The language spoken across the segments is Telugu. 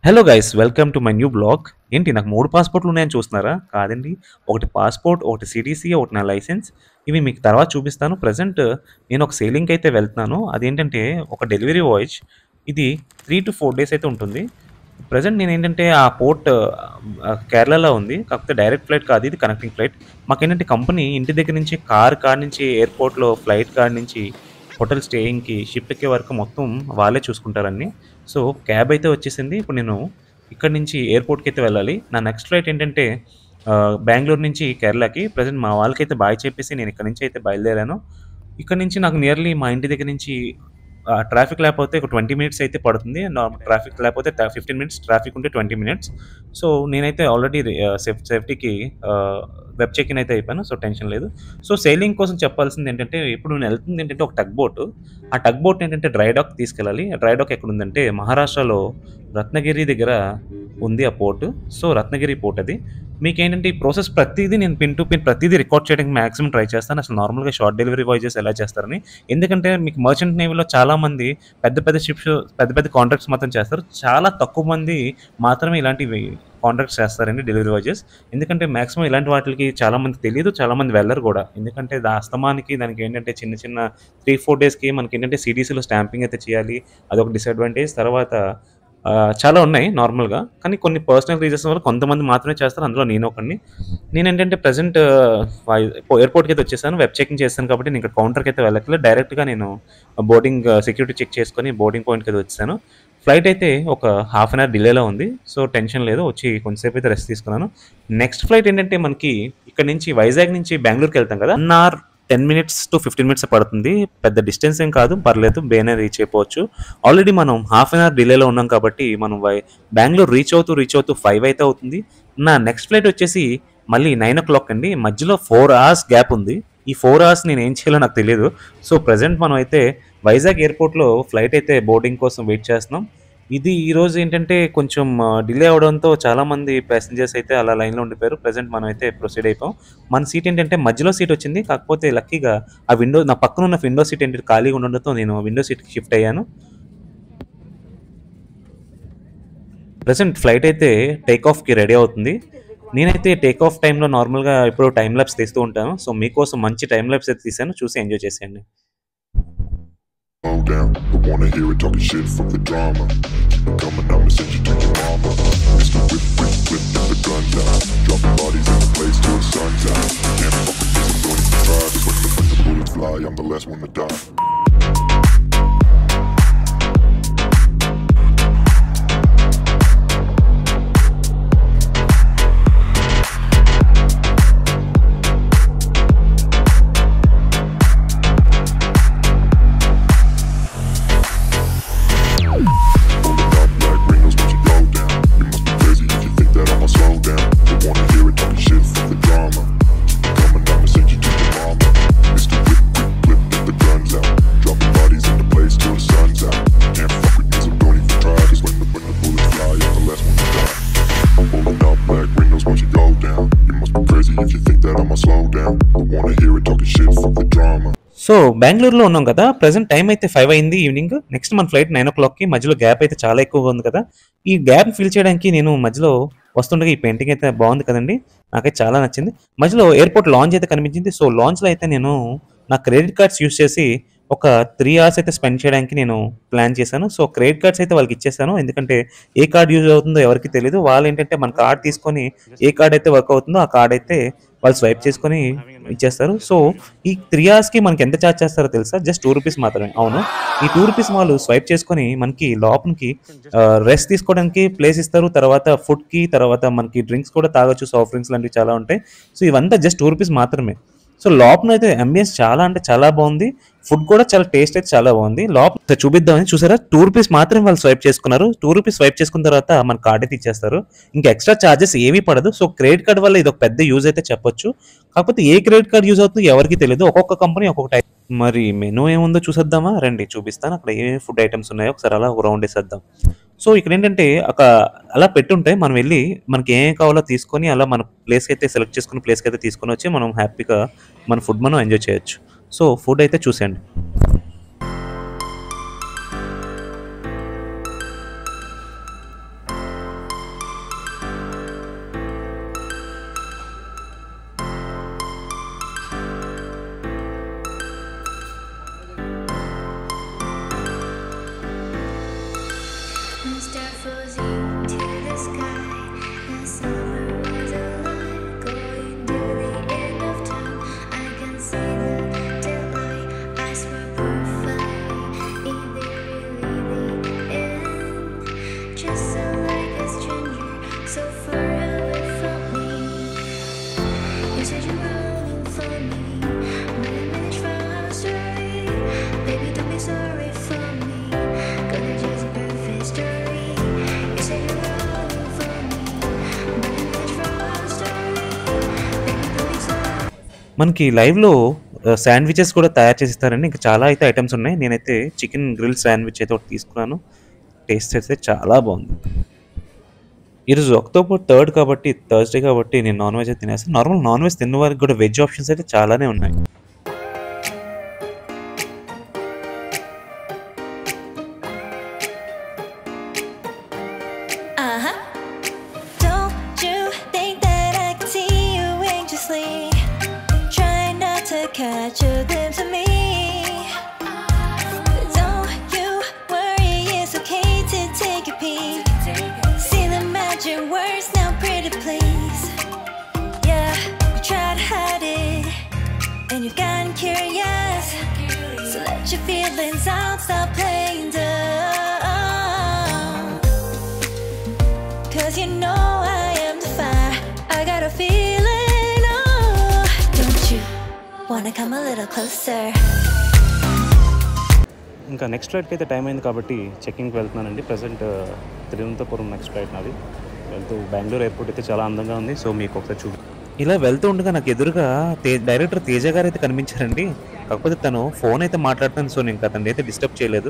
Hello guys welcome to my new blog ఏంటి నాకు మూడు పాస్పోర్ట్లు ఉన్నాయని చూస్తున్నారా కాదండి ఒకటి పాస్పోర్ట్ ఒకటి సిటీసీ ఒకటి నా లైసెన్స్ ఇవి మీకు తర్వాత చూపిస్తాను ప్రజెంట్ నేను ఒక సేలింగ్కి అయితే వెళ్తున్నాను అదేంటంటే ఒక డెలివరీ వాయిస్ ఇది త్రీ టు ఫోర్ డేస్ అయితే ఉంటుంది ప్రజెంట్ నేను ఏంటంటే ఆ పోర్ట్ కేరళలో ఉంది కాకపోతే డైరెక్ట్ ఫ్లైట్ కాదు ఇది కనెక్టింగ్ ఫ్లైట్ మాకేంటంటే కంపెనీ ఇంటి దగ్గర నుంచి కార్ కార్ నుంచి ఎయిర్పోర్ట్లో ఫ్లైట్ కార్ నుంచి హోటల్ స్టేయింగ్కి షిప్ ఎక్కే వరకు మొత్తం వాళ్ళే చూసుకుంటారని సో క్యాబ్ అయితే వచ్చేసింది ఇప్పుడు నేను ఇక్కడ నుంచి ఎయిర్పోర్ట్కి అయితే వెళ్ళాలి నా నెక్స్ట్ ఫ్లైట్ ఏంటంటే ఆ, బెంగళూరు నుంచి కేరళకి ప్రజెంట్ మా వాళ్ళకైతే బాయ్ చెప్పేసి నేను ఇక్కడ నుంచి అయితే బయలుదేరాను ఇక్కడ నుంచి నాకు నియర్లీ మా ఇంటి దగ్గర నుంచి ట్రాఫిక్ లేకపోతే ఒక ట్వంటీ మినిట్స్ అయితే పడుతుంది ట్రాఫిక్ లేకపోతే ఫిఫ్టీన్ మినిట్స్ ట్రాఫిక్ ఉంటే ట్వంటీ మినిట్స్ సో నేనైతే ఆల్రెడీ సేఫ్ సేఫ్టీకి వెబ్ చెక్ ఇన్ అయితే అయిపోయాను సో టెన్షన్ లేదు సో సెయిలింగ్ కోసం చెప్పాల్సింది ఏంటంటే ఇప్పుడు నేను వెళ్తుంది ఏంటంటే ఒక టగ్ బోట్ ఆ టగ్ బోట్ ఏంటంటే డ్రై డాక్ తీసుకెళ్ళాలి ఆ డ్రై డాక్ ఎక్కడ ఉందంటే మహారాష్ట్రలో రత్నగిరి దగ్గర ఉంది ఆ పోర్ట్ సో రత్నగిరి పోర్ట్ అది మీకు ఏంటంటే ఈ ప్రాసెస్ ప్రతిదీ నేను పిన్ టు పిన్ ప్రతిదీ రికార్డ్ చేయడానికి మాక్సిమం ట్రై చేస్తాను అసలు నార్మల్గా షార్ట్ డెలివరీ వాయిజెస్ ఎలా చేస్తారని ఎందుకంటే మీకు మర్చెంట్ నేవీలో చాలా మంది పెద్ద పెద్ద షిప్స్ పెద్ద పెద్ద కాంట్రాక్ట్స్ మాత్రం చేస్తారు చాలా తక్కువ మంది మాత్రమే ఇలాంటివి కాంట్రాక్ట్స్ చేస్తారండి డెలివరీ వాయిజెస్ ఎందుకంటే మాక్సిమం ఇలాంటి వాటికి చాలా మంది తెలియదు చాలా మంది వెళ్ళరు కూడా ఎందుకంటే దా అస్తమానికి దానికి ఏంటంటే చిన్న చిన్న త్రీ ఫోర్ డేస్కి మనకి ఏంటంటే సిటీసీలో స్టాంపింగ్ అయితే చేయాలి అదొక డిసడ్వాంటేజ్ తర్వాత ఆ, చాలా ఉన్నాయి నార్మల్గా కానీ కొన్ని పర్సనల్ రీజన్స్ వల్ల కొంతమంది మాత్రమే చేస్తారు అందులో నేను ఒకడిని నేను ఏంటంటే ప్రజెంట్ ఎయిర్పోర్ట్కి అయితే వచ్చేసాను వెబ్ చెకింగ్ చేస్తాను కాబట్టి నేను ఇక్కడ కౌంటర్కి అయితే వెళ్ళట్లేదు డైరెక్ట్గా నేను బోర్డింగ్ సెక్యూరిటీ చెక్ చేసుకొని బోర్డింగ్ పాయింట్కి అయితే వచ్చాను ఫ్లైట్ అయితే ఒక హాఫ్ అన్ అవర్ డిలేలో ఉంది సో టెన్షన్ లేదు వచ్చి కొంతసేపు అయితే రెస్ట్ తీసుకున్నాను నెక్స్ట్ ఫ్లైట్ ఏంటంటే మనకి ఇక్కడ నుంచి వైజాగ్ నుంచి బెంగళూరుకి వెళ్తాం కదా one hour ten minutes to fifteen minutes పడుతుంది పెద్ద డిస్టెన్స్ ఏం కాదు పర్లేదు బేనే రీచ్ అయిపోవచ్చు ఆల్రెడీ మనం హాఫ్ అన్ అవర్ డిలేలో ఉన్నాం కాబట్టి మనం వై బెంగళూరు రీచ్ అవుతూ రీచ్ అవుతూ ఫైవ్ అయితే అవుతుంది నా నెక్స్ట్ ఫ్లైట్ వచ్చేసి మళ్ళీ నైన్ ఓ క్లాక్ అండి మధ్యలో ఫోర్ అవర్స్ గ్యాప్ ఉంది ఈ ఫోర్ అవర్స్ నేను ఏం చేయాలో నాకు తెలియదు సో ప్రజెంట్ మనం అయితే వైజాగ్ ఎయిర్పోర్ట్లో ఫ్లైట్ అయితే బోర్డింగ్ కోసం వెయిట్ చేస్తున్నాం ఇది ఈ రోజు ఏంటంటే కొంచెం డిలే అవడంతో చాలా మంది ప్యాసింజర్స్ అయితే అలా లైన్లో ఉండిపోయారు ప్రజెంట్ మనం అయితే ప్రొసీడ్ అయిపోయాం మన సీట్ ఏంటంటే మధ్యలో సీట్ వచ్చింది కాకపోతే లక్కీగా ఆ విండో నా పక్కన ఉన్న విండో సీట్ ఏంటంటే ఖాళీగా ఉండడంతో నేను విండో సీట్కి షిఫ్ట్ అయ్యాను ప్రజెంట్ ఫ్లైట్ అయితే టేక్ ఆఫ్కి రెడీ అవుతుంది నేనైతే టేక్ ఆఫ్ టైంలో నార్మల్గా ఇప్పుడు టైం ల్యాబ్స్ తీస్తూ ఉంటాను సో మీకోసం మంచి టైం ల్యాబ్స్ అయితే తీసాను చూసి ఎంజాయ్ చేసేయండి Slow down, I wanna hear it talking shit, fuck the drama. Keep it coming, I'ma send you to your mama. Mr. Whip, whip, whip, get the guns out. Dropping bodies in the place till the sun's out. Can't fuck with this, I'm going to try. Cause when the, when the bullets fly, I'm the last one to die. Pulling up black windows, watch it go down. You must be crazy if you think that I'ma slow down. Don't wanna hear it talking shit, fuck the drama. Keep it coming, I'ma send you to your mama. Mr. Whip, whip, whip, get the guns out. Dropping bodies in the place till the sun's out. Can't fuck with me, so don't even try. Cause when the, when the bullets fly, I'm the last one to die. I'm pulling up black windows, watch it go down. You must be crazy if you think that I'ma slow down. Don't wanna hear it talking shit, fuck the drama. So బెంగళూరులో ఉన్నాం కదా ప్రజెంట్ టైం అయితే ఫైవ్ అయింది ఈవినింగ్ నెక్స్ట్ మన ఫ్లైట్ నైన్ ఓ క్లాక్కి మధ్యలో గ్యాప్ అయితే చాలా ఎక్కువగా ఉంది కదా ఈ గ్యాప్ ఫిల్ చేయడానికి నేను మధ్యలో వస్తుండగా ఈ పెయింటింగ్ అయితే బాగుంది కదండి నాకైతే చాలా నచ్చింది మధ్యలో ఎయిర్పోర్ట్ లాంచ్ అయితే కనిపించింది సో లాంచ్లో అయితే నేను నా క్రెడిట్ కార్డ్స్ యూస్ చేసి ఒక త్రీ అవర్స్ అయితే స్పెండ్ చేయడానికి నేను ప్లాన్ చేశాను సో క్రెడిట్ కార్డ్స్ అయితే వాళ్ళకి ఇచ్చేసాను ఎందుకంటే ఏ కార్డ్ యూజ్ అవుతుందో ఎవరికి తెలియదు వాళ్ళు ఏంటంటే మన కార్డ్ తీసుకొని ఏ కార్డ్ అయితే వర్క్ అవుతుందో ఆ కార్డ్ అయితే వాళ్ళు స్వైప్ చేసుకొని ఇచ్చేస్తారు సో ఈ త్రీ అవర్స్కి మనకి ఎంత ఛార్జ్ చేస్తారో తెలుసా జస్ట్ టూ రూపీస్ మాత్రమే అవును ఈ టూ రూపీస్ వాళ్ళు స్వైప్ చేసుకొని మనకి లోపలికి రెస్ట్ తీసుకోవడానికి ప్లేస్ ఇస్తారు తర్వాత ఫుడ్కి తర్వాత మనకి డ్రింక్స్ కూడా తాగొచ్చు సాఫ్ట్ డ్రింక్స్ లాంటివి చాలా ఉంటాయి సో ఇవంతా జస్ట్ టూ రూపీస్ మాత్రమే సో లోపల అయితే అంబియన్స్ చాలా అంటే చాలా బాగుంది ఫుడ్ కూడా చాలా టేస్ట్ అయితే చాలా బాగుంది లోపల చూపిద్దామని చూసారా టూ రూపీస్ మాత్రమే వాళ్ళు స్వైప్ చేసుకున్నారు టూ రూపీస్ స్వైప్ చేసుకున్న తర్వాత మన కార్డ్ అయితే ఇచ్చేస్తారు ఇంకా ఎక్స్ట్రా చార్జెస్ ఏమీ పడదు సో క్రెడిట్ కార్డ్ వల్ల ఇది ఒక పెద్ద యూజ్ అయితే చెప్పొచ్చు కాకపోతే ఏ క్రెడిట్ కార్డ్ యూజ్ అవుతుందో ఎవరికి తెలియదు ఒక్కొక్క కంపెనీ ఒక్కొక్క టైప్ మరి మెనూ ఏముందో చూసేద్దామా రండి చూపిస్తాను అక్కడ ఏ ఫుడ్ ఐటమ్స్ ఉన్నాయో ఒకసారి అలా ఒక రౌండ్ వేసేద్దాం సో ఇక్కడ ఏంటంటే ఒక అలా పెట్టుంటే మనం వెళ్ళి మనకి ఏం కావాలో తీసుకొని అలా మన ప్లేస్కి అయితే సెలెక్ట్ చేసుకున్న ప్లేస్కి అయితే తీసుకొని వచ్చి మనం హ్యాపీగా మన ఫుడ్ మనం ఎంజాయ్ చేయొచ్చు సో ఫుడ్ అయితే చూసేయండి One star flows into the sky. The summer was alive, going to the end of time. I can see the daylight. I swear perfectly, if they really the end. Just so like a stranger, so far away from me. You said you were looking for me, but I managed from our story. Baby, don't be sorry for me, 'cause it's just a perfect story. You said you were looking for me, but I managed from our story. Baby, don't be sorry. మనకి లైవ్లో శాండ్విచెస్ కూడా తయారు చేసి ఇస్తారండి ఇంకా చాలా అయితే ఐటమ్స్ ఉన్నాయి నేనైతే చికెన్ గ్రిల్ శాండ్విచ్ అయితే ఒకటి తీసుకున్నాను టేస్ట్ అయితే చాలా బాగుంది ఈరోజు అక్టోబర్ థర్డ్ కాబట్టి థర్స్డే కాబట్టి నేను నాన్ వెజ్ అయితే తినేస్తాను నార్మల్ నాన్ వెజ్ తిన్న వారికి కూడా వెజ్ ఆప్షన్స్ అయితే చాలానే ఉన్నాయి Uh huh. Don't you think that I can see you anxiously? Try not to catch a glimpse of me. Don't you worry, it's okay to take a peek. See the magic words now, pretty please. Yeah, you tried to hide it, and you've gotten curious. So let your feelings out, stop playing dumb. Cause you know I am the fire. I got a feeling. Oh, don't you wanna come a little closer? ఇంకా నెక్స్ట్ ఫ్లైట్కి అయితే టైం అయింది కాబట్టి చెక్కింగ్కి వెళ్తున్నానండి ప్రజెంట్ తిరువనంతపురం నెక్స్ట్ ఫ్లైట్ నాది వెళ్తూ బెంగళూరు ఎయిర్పోర్ట్ అయితే చాలా అందంగా ఉంది సో మీకు ఒకసారి చూ ఇలా వెళ్తూ ఉండగా నాకు ఎదురుగా తే డైరెక్టర్ తేజ గారు అయితే కనిపించారండి కాకపోతే తను ఫోన్ అయితే మాట్లాడుతాను సో నేను అతన్ని అయితే డిస్టర్బ్ చేయలేదు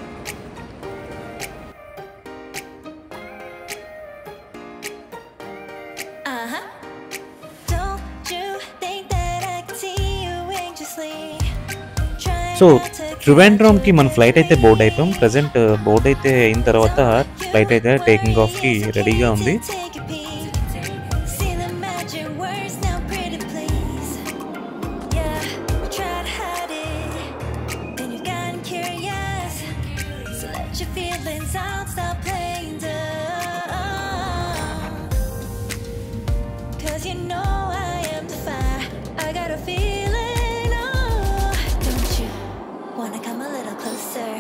Uh huh. Don't you think that I can see you anxiously? Try so not to catch ట్రివాండ్రమ్కి మన a ఫ్లైట్ అయితే glimpse బోర్డ్ of అయిపోయాం ప్రజెంట్ బోర్డ్ అయితే అయిన తర్వాత ఫ్లైట్ అయితే టేకింగ్ ఆఫ్కి రెడీగా ఉంది Take a peek. See the magic words now, pretty please. Yeah, you tried to hide it, and you've gotten curious. So let your feelings out, stop playing dumb. Cause you know I am the fire. I got a feeling. Oh, don't you wanna come a little closer?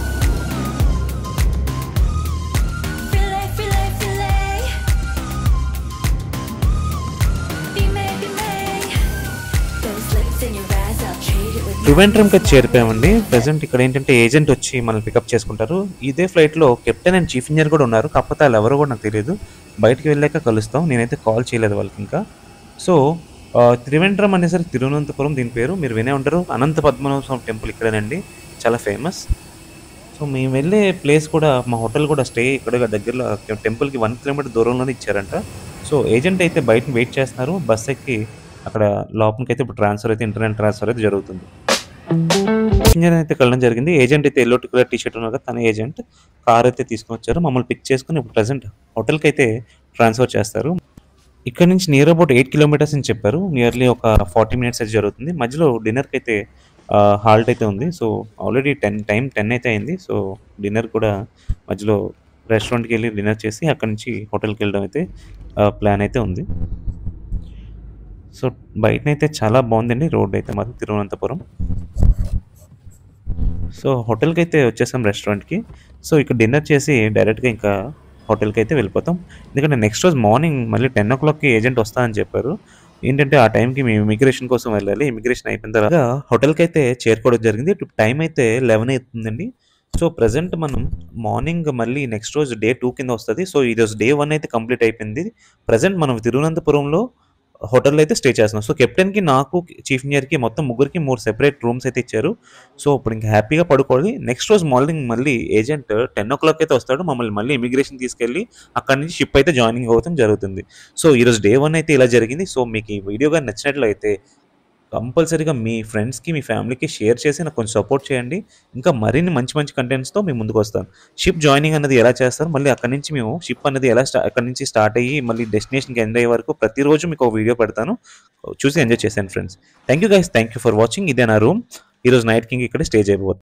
Fillet, fillet, fillet. Be made, be made. Those lips in your eyes, I'll trade it with ట్రివాండ్రమ్కి అయితే చేరిపోయామండి ప్రజెంట్ ఇక్కడ ఏంటంటే ఏజెంట్ వచ్చి మనల్ని పికప్ చేసుకుంటారు ఇదే ఫ్లైట్లో కెప్టెన్ అండ్ చీఫ్ ఇంజనీర్ కూడా ఉన్నారు కాకపోతే వాళ్ళు ఎవరో కూడా నాకు తెలియదు బయటికి వెళ్ళాక కలుస్తాం నేనైతే కాల్ చేయలేదు వాళ్ళకి ఇంకా సో ఆ, త్రివేంద్రం అనేసరికి తిరువనంతపురం దీని పేరు మీరు వినే ఉంటారు అనంత పద్మనాభ స్వామి టెంపుల్ ఇక్కడేనండి చాలా ఫేమస్ సో మేము వెళ్ళే ప్లేస్ కూడా మా హోటల్ కూడా స్టే ఇక్కడ దగ్గరలో టెంపుల్కి వన్ కిలోమీటర్ దూరంలోనే ఇచ్చారంట సో ఏజెంట్ అయితే బయట వెయిట్ చేస్తున్నారు బస్ ఎక్కి అక్కడ లోపలికి అయితే ఇప్పుడు ట్రాన్స్ఫర్ అయితే ఇంటర్నెట్ ట్రాన్స్ఫర్ అయితే జరుగుతుంది ఇంజన్ అయితే కలడం జరిగింది ఏజెంట్ అయితే ఎల్లో కలర్ టీ షర్ట్ ఉన్నారు కదా తన ఏజెంట్ కార్ అయితే తీసుకొని వచ్చారు మమ్మల్ని పిక్ చేసుకుని ఇప్పుడు ప్రజెంట్ హోటల్కి అయితే ట్రాన్స్ఫర్ చేస్తారు ఇక్కడ నుంచి నియర్ అబౌట్ ఎయిట్ కిలోమీటర్స్ అని చెప్పారు నియర్లీ ఒక ఫార్టీ మినిట్స్ అయితే జరుగుతుంది మధ్యలో డిన్నర్కి అయితే హాల్ట్ అయితే ఉంది so already ten time ten అయితే అయింది సో డిన్నర్ కూడా మధ్యలో రెస్టారెంట్కి వెళ్ళి డిన్నర్ చేసి అక్కడ నుంచి హోటల్కి వెళ్ళడం అయితే ప్లాన్ అయితే ఉంది సో బయటనైతే చాలా బాగుందండి రోడ్ అయితే మాత్రం తిరువనంతపురం సో హోటల్కి అయితే వచ్చేసాం రెస్టారెంట్కి సో ఇక్కడ డిన్నర్ చేసి డైరెక్ట్గా ఇంకా హోటల్కి అయితే వెళ్ళిపోతాం ఎందుకంటే నెక్స్ట్ రోజు మార్నింగ్ మళ్ళీ టెన్ ఓ క్లాక్కి ఏజెంట్ వస్తా అని చెప్పారు ఏంటంటే ఆ టైంకి మేము ఇమిగ్రేషన్ కోసం వెళ్ళాలి ఇమిగ్రేషన్ అయిపోయిన తర్వాత హోటల్కి అయితే చేరుకోవడం జరిగింది ఇప్పుడు టైం అయితే లెవెన్ అవుతుందండి సో ప్రజెంట్ మనం మార్నింగ్ మళ్ళీ నెక్స్ట్ రోజు డే టూ కింద వస్తుంది సో ఈ రోజు డే వన్ అయితే కంప్లీట్ అయిపోయింది ప్రజెంట్ మనం తిరువనంతపురంలో హోటల్లో అయితే స్టే చేస్తున్నాం సో కెప్టెన్కి నాకు చీఫ్ ఇంజనీర్కి మొత్తం ముగ్గురికి మూడు సెపరేట్ రూమ్స్ అయితే ఇచ్చారు సో ఇప్పుడు ఇంకా హ్యాపీగా పడుకోవాలి నెక్స్ట్ రోజు మార్నింగ్ మళ్ళీ ఏజెంట్ టెన్ ఓ క్లాక్ అయితే వస్తాడు మమ్మల్ని మళ్ళీ ఇమిగ్రేషన్ తీసుకెళ్ళి అక్కడి నుంచి షిప్ అయితే జాయినింగ్ అవుతాం జరుగుతుంది సో ఈరోజు డే వన్ అయితే ఇలా జరిగింది సో మీకు ఈ వీడియో కానీ నచ్చినట్లయితే కంపల్సరీగా మీ ఫ్రెండ్స్కి మీ ఫ్యామిలీకి షేర్ చేసి నాకు కొంచెం సపోర్ట్ చేయండి ఇంకా మరిన్ని మంచి మంచి కంటెంట్స్తో మేము ముందుకు వస్తాను షిప్ జాయినింగ్ అనేది ఎలా చేస్తారు మళ్ళీ అక్కడి నుంచి మేము షిప్ అనేది ఎలా స్టా అక్కడి నుంచి స్టార్ట్ అయ్యి మళ్ళీ డెస్టినేషన్కి ఎండ్ అయ్యే వరకు ప్రతిరోజు మీకు ఒక వీడియో పెడతాను చూసి ఎంజాయ్ చేశాను friends thank you guys thank you for watching ఇదే నా రూమ్ ఈరోజు నైట్ కింగ్ ఇక్కడ స్టే చేయబోతుంది